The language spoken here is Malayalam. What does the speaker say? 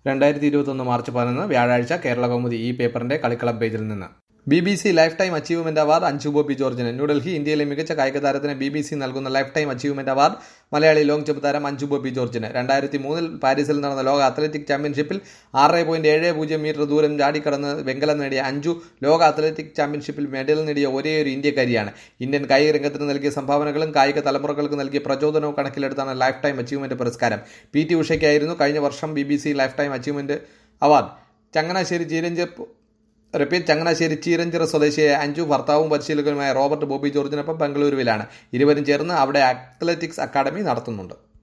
രണ്ടായിരത്തി ഇരുപത്തൊന്ന് മാർച്ച് പതിനൊന്ന് വ്യാഴാഴ്ച കേരള കൗമുദി ഈ പേപ്പറിന്റെ കളിക്കളം പേജിൽ നിന്ന് B B C lifetime achievement award Anju Bobby ജോർജിന് ന്യൂഡൽഹി ഇന്ത്യയിലെ മികച്ച കായിക താരത്തിന് ബി ബി സി നൽകുന്ന ലൈഫ് ടൈം അച്ചീവ്മെന്റ് അവാർഡ് മലയാളി ലോങ് ജമ്പ് താരം അഞ്ചു ബോബി ജോർജിന് രണ്ടായിരത്തി മൂന്നിൽ പാരീസിൽ നടന്ന ലോക അത്ലറ്റിക് ചാമ്പ്യൻഷിപ്പിൽ ആറ് പോയിന്റ് ഏഴ് പൂജ്യം മീറ്റർ ദൂരം ചാടിക്കടന്ന് വെങ്കലം നേടിയ അഞ്ചു ലോക അത്ലറ്റിക് ചാമ്പ്യൻഷിപ്പിൽ മെഡൽ നേടിയ ഒരേയൊരു ഇന്ത്യക്കാരിയാണ് ഇന്ത്യൻ കായിക രംഗത്തിന് നൽകിയ സംഭാവനകളും കായിക തലമുറകൾക്ക് നൽകിയ പ്രചോദനവും കണക്കിലെടുത്താണ് ലൈഫ് ടൈം അച്ചീവ്മെന്റ് പുരസ്കാരം പി ടി ഉഷയ്ക്കായിരുന്നു കഴിഞ്ഞ വർഷം B B C lifetime achievement award Changanassery ചീരഞ്ച് റിപ്പീറ്റ് ചങ്ങനാശ്ശേരി ചീരഞ്ചിറ സ്വദേശിയായ അഞ്ചു ഭർത്താവും പരിശീലകനുമായ റോബർട്ട് ബോബി ജോർജിനൊപ്പം ബംഗളൂരുവിലാണ് ഇരുവരും ചേർന്ന് അവിടെ അത്ലറ്റിക്സ് അക്കാദമി നടത്തുന്നുണ്ട്